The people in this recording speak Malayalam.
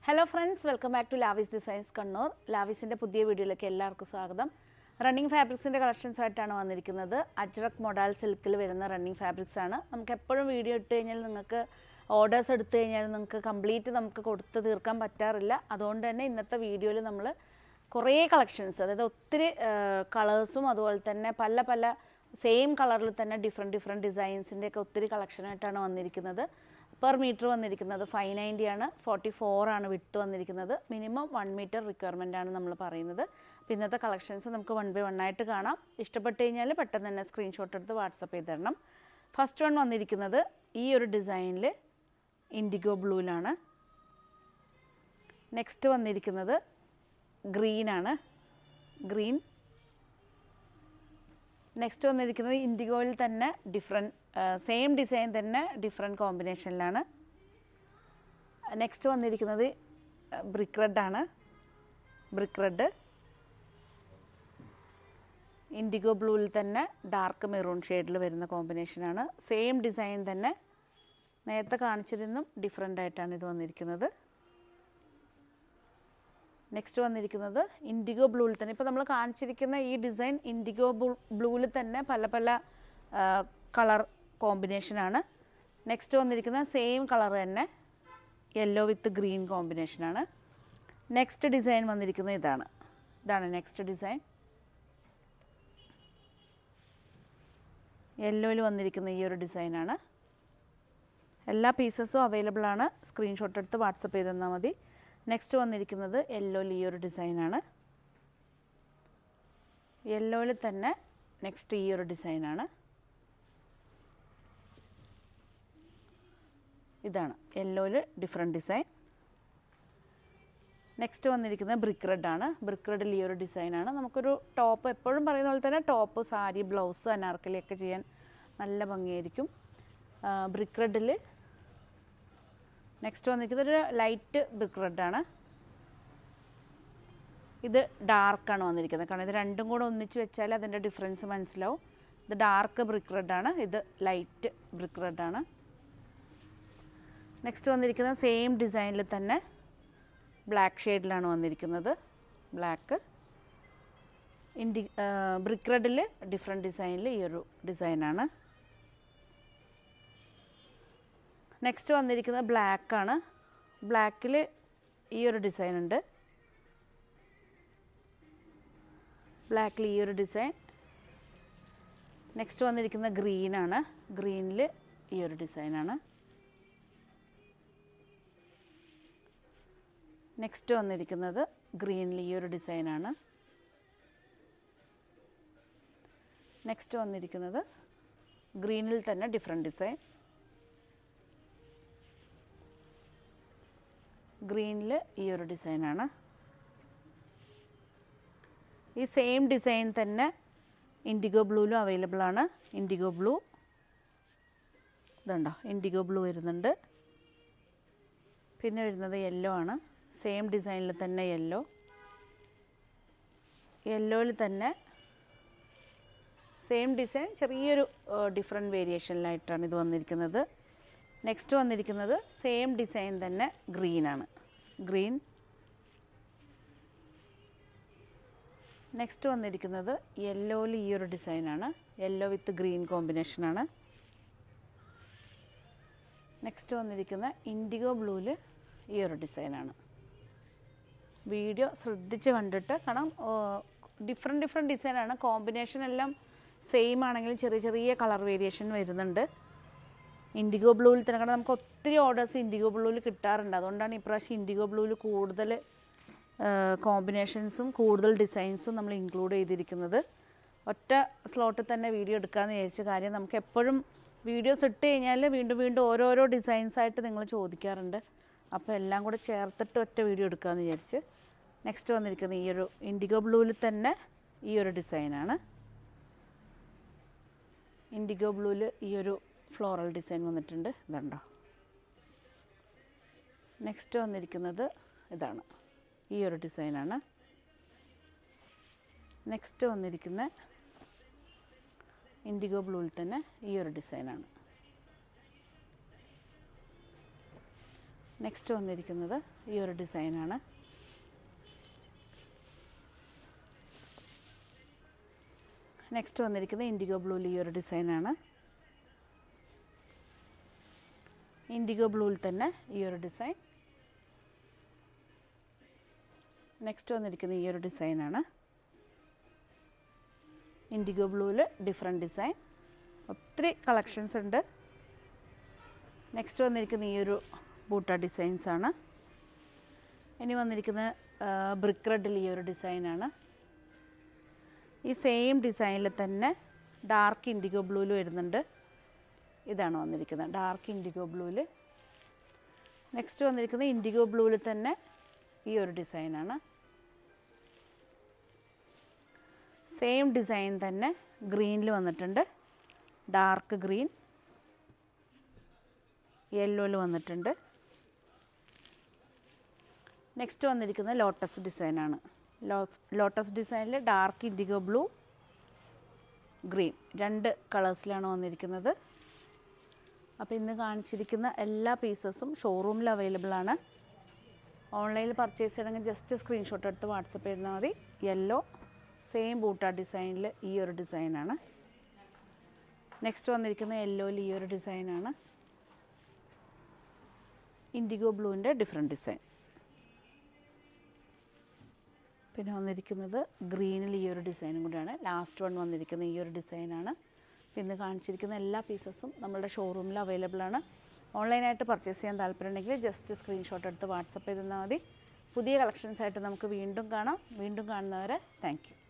hello friends welcome back to Lavis designs Kannur ലാവിസിൻ്റെ പുതിയ വീഡിയോയിലേക്ക് എല്ലാവർക്കും സ്വാഗതം റണ്ണിങ് ഫാബ്രിക്സിൻ്റെ കളക്ഷൻസ് ആയിട്ടാണ് വന്നിരിക്കുന്നത് അജ്രക് മൊഡാൾ സിൽക്കിൽ വരുന്ന റണ്ണിങ് ഫാബ്രിക്സ് ആണ് നമുക്ക് എപ്പോഴും വീഡിയോ ഇട്ട് കഴിഞ്ഞാൽ നിങ്ങൾക്ക് ഓർഡേഴ്സ് എടുത്തു കഴിഞ്ഞാൽ നിങ്ങൾക്ക് കംപ്ലീറ്റ് നമുക്ക് കൊടുത്ത് തീർക്കാൻ പറ്റാറില്ല അതുകൊണ്ട് തന്നെ ഇന്നത്തെ വീഡിയോയിൽ നമ്മൾ കുറേ കളക്ഷൻസ് അതായത് ഒത്തിരി കളേഴ്സും അതുപോലെ തന്നെ പല പല സെയിം കളറിൽ തന്നെ ഡിഫറെൻറ്റ് ഡിഫറെൻറ്റ് ഡിസൈൻസിൻ്റെ ഒക്കെ ഒത്തിരി കളക്ഷനായിട്ടാണ് വന്നിരിക്കുന്നത് പെർ മീറ്റർ വന്നിരിക്കുന്നത് ഫൈവ് നയൻറ്റി ആണ് ഫോർട്ടി ഫോർ ആണ് വിട്ട് വന്നിരിക്കുന്നത് മിനിമം വൺ മീറ്റർ റിക്വയർമെൻ്റ് ആണ് നമ്മൾ പറയുന്നത് അപ്പോൾ ഇന്നത്തെ കളക്ഷൻസ് നമുക്ക് വൺ ബൈ വൺ ആയിട്ട് കാണാം ഇഷ്ടപ്പെട്ട് കഴിഞ്ഞാൽ പെട്ടെന്ന് തന്നെ സ്ക്രീൻഷോട്ട് എടുത്ത് വാട്സപ്പ് ചെയ്ത് തരണം ഫസ്റ്റ് വൺ വന്നിരിക്കുന്നത് ഈ ഒരു ഡിസൈനിൽ ഇൻഡിഗോ ബ്ലൂവിലാണ് നെക്സ്റ്റ് വന്നിരിക്കുന്നത് ഗ്രീനാണ് ഗ്രീൻ നെക്സ്റ്റ് വന്നിരിക്കുന്നത് ഇൻഡിഗോയിൽ തന്നെ ഡിഫറെൻറ്റ് സെയിം ഡിസൈൻ തന്നെ ഡിഫറെൻറ്റ് കോമ്പിനേഷനിലാണ് നെക്സ്റ്റ് വന്നിരിക്കുന്നത് ബ്രിക്ക് റെഡാണ് ബ്രിക്ക് റെഡ് ഇൻഡിഗോ ബ്ലൂവിൽ തന്നെ ഡാർക്ക് മെറൂൺ ഷെയ്ഡിൽ വരുന്ന കോമ്പിനേഷനാണ് സെയിം ഡിസൈൻ തന്നെ നേരത്തെ കാണിച്ചതിൽ നിന്നും ഡിഫറെൻ്റ് ആയിട്ടാണ് ഇത് വന്നിരിക്കുന്നത് നെക്സ്റ്റ് വന്നിരിക്കുന്നത് ഇൻഡിഗോ ബ്ലൂവിൽ തന്നെ ഇപ്പോൾ നമ്മൾ കാണിച്ചിരിക്കുന്ന ഈ ഡിസൈൻ ഇൻഡിഗോ ബ്ലൂവിൽ തന്നെ പല പല കളർ കോമ്പിനേഷനാണ് നെക്സ്റ്റ് വന്നിരിക്കുന്ന സെയിം കളർ തന്നെ യെല്ലോ വിത്ത് ഗ്രീൻ കോമ്പിനേഷനാണ് നെക്സ്റ്റ് ഡിസൈൻ വന്നിരിക്കുന്നത് ഇതാണ് ഇതാണ് നെക്സ്റ്റ് ഡിസൈൻ യെല്ലോയിൽ വന്നിരിക്കുന്ന ഈ ഒരു ഡിസൈനാണ് എല്ലാ പീസസും അവൈലബിൾ ആണ് സ്ക്രീൻഷോട്ട് എടുത്ത് വാട്സപ്പ് ചെയ്ത് തന്നാൽ മതി നെക്സ്റ്റ് വന്നിരിക്കുന്നത് യെല്ലോയിൽ ഈ ഒരു ഡിസൈനാണ് യെല്ലോയിൽ തന്നെ നെക്സ്റ്റ് ഈ ഒരു ഡിസൈനാണ് ഇതാണ് യെല്ലോയിൽ ഡിഫറെൻറ്റ് ഡിസൈൻ നെക്സ്റ്റ് വന്നിരിക്കുന്നത് ബ്രിക്ക് റെഡ് ആണ് ബ്രിക്ക് റെഡിൽ ഈ ഒരു ഡിസൈനാണ് നമുക്കൊരു ടോപ്പ് എപ്പോഴും പറയുന്ന പോലെ തന്നെ ടോപ്പ് സാരി ബ്ലൗസ് അനാർക്കലിയൊക്കെ ചെയ്യാൻ നല്ല ഭംഗിയായിരിക്കും ബ്രിക്ക് റെഡിൽ നെക്സ്റ്റ് വന്നിരിക്കുന്നത് ഒരു ലൈറ്റ് ബ്രിക്ക് റെഡാണ് ഇത് ഡാർക്കാണ് വന്നിരിക്കുന്നത് കാരണം ഇത് രണ്ടും കൂടെ ഒന്നിച്ച് വെച്ചാൽ അതിൻ്റെ ഡിഫറൻസ് മനസ്സിലാവും ഇത് ഡാർക്ക് ബ്രിക്ക് റെഡാണ് ഇത് ലൈറ്റ് ബ്രിക്ക് റെഡാണ് നെക്സ്റ്റ് വന്നിരിക്കുന്നത് സെയിം ഡിസൈനിൽ തന്നെ ബ്ലാക്ക് ഷെയ്ഡിലാണ് വന്നിരിക്കുന്നത് ബ്ലാക്ക് ഇൻഡി ബ്രിക്ക് റെഡിൽ ഡിഫറെൻറ്റ് ഡിസൈനിൽ ഈ ഒരു ഡിസൈനാണ് നെക്സ്റ്റ് വന്നിരിക്കുന്നത് ബ്ലാക്കാണ് ബ്ലാക്കിൽ ഈ ഒരു ഡിസൈൻ ഉണ്ട് ബ്ലാക്കിൽ ഈ ഒരു ഡിസൈൻ നെക്സ്റ്റ് വന്നിരിക്കുന്ന ഗ്രീനാണ് ഗ്രീനിൽ ഈ ഒരു ഡിസൈനാണ് നെക്സ്റ്റ് വന്നിരിക്കുന്നത് ഗ്രീനിൽ ഈ ഒരു ഡിസൈനാണ് നെക്സ്റ്റ് വന്നിരിക്കുന്നത് ഗ്രീനിൽ തന്നെ ഡിഫറെൻറ്റ് ഡിസൈൻ ഗ്രീനിൽ ഈ ഒരു ഡിസൈനാണ് ഈ സെയിം ഡിസൈൻ തന്നെ ഇൻഡിഗോ ബ്ലൂവിലും അവൈലബിൾ ആണ് ഇൻഡിഗോ ബ്ലൂ ഇതുണ്ടോ ഇൻഡിഗോ ബ്ലൂ വരുന്നുണ്ട് പിന്നെ വരുന്നത് യെല്ലോ ആണ് സെയിം ഡിസൈനിൽ തന്നെ യെല്ലോ യെല്ലോയിൽ തന്നെ സെയിം ഡിസൈൻ ചെറിയൊരു ഡിഫറെൻറ്റ് വേരിയേഷനിലായിട്ടാണ് ഇത് വന്നിരിക്കുന്നത് നെക്സ്റ്റ് വന്നിരിക്കുന്നത് സെയിം ഡിസൈൻ തന്നെ ഗ്രീനാണ് ഗ്രീൻ നെക്സ്റ്റ് വന്നിരിക്കുന്നത് യെല്ലോയിൽ ഈ ഒരു ഡിസൈനാണ് യെല്ലോ വിത്ത് ഗ്രീൻ കോമ്പിനേഷനാണ് നെക്സ്റ്റ് വന്നിരിക്കുന്ന ഇൻഡിഗോ ബ്ലൂവിൽ ഈ ഒരു ഡിസൈനാണ് വീഡിയോ ശ്രദ്ധിച്ച് കണ്ടിട്ട് കാരണം ഡിഫറെൻറ്റ് ഡിഫറെൻറ്റ് ഡിസൈനാണ് കോമ്പിനേഷൻ എല്ലാം സെയിം ആണെങ്കിലും ചെറിയ ചെറിയ കളർ വേരിയേഷൻ വരുന്നുണ്ട് ഇൻഡിഗോ ബ്ലൂവിൽ തന്നെ കാരണം നമുക്ക് ഒത്തിരി ഓർഡേഴ്സ് ഇൻഡിഗോ ബ്ലൂവിൽ കിട്ടാറുണ്ട് അതുകൊണ്ടാണ് ഇപ്രാവശ്യം ഇൻഡിഗോ ബ്ലൂവിൽ കൂടുതൽ കോമ്പിനേഷൻസും കൂടുതൽ ഡിസൈൻസും നമ്മൾ ഇൻക്ലൂഡ് ചെയ്തിരിക്കുന്നത് ഒറ്റ സ്ലോട്ടിൽ തന്നെ വീഡിയോ എടുക്കാമെന്ന് വിചാരിച്ച കാര്യം നമുക്ക് എപ്പോഴും വീഡിയോസ് ഇട്ട് കഴിഞ്ഞാൽ വീണ്ടും വീണ്ടും ഓരോരോ ഡിസൈൻസ് ആയിട്ട് നിങ്ങൾ ചോദിക്കാറുണ്ട് അപ്പോൾ എല്ലാം കൂടെ ചേർത്തിട്ട് ഒറ്റ വീഡിയോ എടുക്കാമെന്ന് വിചാരിച്ച് നെക്സ്റ്റ് വന്നിരിക്കുന്നത് ഈ ഒരു ഇൻഡിഗോ ബ്ലൂവിൽ തന്നെ ഈ ഒരു ഡിസൈനാണ് ഇൻഡിഗോ ബ്ലൂവിൽ ഈ ഒരു ഫ്ലോറൽ ഡിസൈൻ വന്നിട്ടുണ്ട് ഇതുണ്ടോ നെക്സ്റ്റ് വന്നിരിക്കുന്നത് ഇതാണ് ഈ ഒരു ഡിസൈനാണ് നെക്സ്റ്റ് വന്നിരിക്കുന്ന ഇൻഡിഗോ ബ്ലൂവിൽ തന്നെ ഈ ഒരു ഡിസൈനാണ് നെക്സ്റ്റ് വന്നിരിക്കുന്നത് ഈ ഒരു ഡിസൈനാണ് നെക്സ്റ്റ് വന്നിരിക്കുന്നത് ഇൻഡിഗോ ബ്ലൂവിൽ ഈ ഒരു ഡിസൈനാണ് ഇൻഡിഗോ ബ്ലൂവിൽ തന്നെ ഈ ഒരു ഡിസൈൻ നെക്സ്റ്റ് വന്നിരിക്കുന്നത് ഈ ഒരു ഡിസൈനാണ് ഇൻഡിഗോ ബ്ലൂവിൽ ഡിഫറെൻറ്റ് ഡിസൈൻ ഒത്തിരി കളക്ഷൻസ് ഉണ്ട് നെക്സ്റ്റ് വന്നിരിക്കുന്ന ഈ ഒരു ബൂട്ട ഡിസൈൻസ് ആണ് ഇനി വന്നിരിക്കുന്ന ബ്രിക്ക് റെഡിൽ ഈ ഒരു ഡിസൈനാണ് ഈ സെയിം ഡിസൈനിൽ തന്നെ ഡാർക്ക് ഇൻഡിഗോ ബ്ലൂവിൽ വരുന്നുണ്ട് ഇതാണ് വന്നിരിക്കുന്നത് ഡാർക്ക് ഇൻഡിഗോ ബ്ലൂവിൽ നെക്സ്റ്റ് വന്നിരിക്കുന്നത് ഇൻഡിഗോ ബ്ലൂവിൽ തന്നെ ഈ ഒരു ഡിസൈനാണ് സെയിം ഡിസൈൻ തന്നെ ഗ്രീനിൽ വന്നിട്ടുണ്ട് ഡാർക്ക് ഗ്രീൻ യെല്ലോയിൽ വന്നിട്ടുണ്ട് നെക്സ്റ്റ് വന്നിരിക്കുന്നത് ലോട്ടസ് ഡിസൈനാണ് ലോട്ടസ് ഡിസൈനിൽ ഡാർക്ക് ഇൻഡിഗോ ബ്ലൂ ഗ്രീൻ രണ്ട് കളേഴ്സിലാണ് വന്നിരിക്കുന്നത് അപ്പോൾ ഇന്ന് കാണിച്ചിരിക്കുന്ന എല്ലാ പീസസും ഷോറൂമിൽ അവൈലബിൾ ആണ് ഓൺലൈനിൽ പർച്ചേസ് ചെയ്യണമെങ്കിൽ ജസ്റ്റ് സ്ക്രീൻഷോട്ട് എടുത്ത് വാട്സപ്പ് ചെയ്താൽ മതി യെല്ലോ സെയിം ബൂട്ട ഡിസൈനിൽ ഈ ഒരു ഡിസൈനാണ് നെക്സ്റ്റ് വന്നിരിക്കുന്ന യെല്ലോയിൽ ഈ ഒരു ഡിസൈനാണ് ഇൻഡിഗോ ബ്ലൂവിൻ്റെ ഡിഫറെൻറ്റ് ഡിസൈൻ പിന്നെ വന്നിരിക്കുന്നത് ഗ്രീനിൽ ഈ ഒരു ഡിസൈനും കൂടിയാണ് ലാസ്റ്റ് വൺ വന്നിരിക്കുന്ന ഈ ഒരു ഡിസൈനാണ് ഇന്ന് കാണിച്ചിരിക്കുന്ന എല്ലാ പീസസും നമ്മുടെ ഷോറൂമിൽ അവൈലബിൾ ആണ് ഓൺലൈനായിട്ട് പർച്ചേസ് ചെയ്യാൻ താല്പര്യമുണ്ടെങ്കിൽ ജസ്റ്റ് സ്ക്രീൻഷോട്ട് എടുത്ത് വാട്സപ്പ് ചെയ്ത് തന്നാൽ മതി പുതിയ കളക്ഷൻസ് ആയിട്ട് നമുക്ക് വീണ്ടും കാണാം വീണ്ടും കാണുന്നവരെ താങ്ക് യു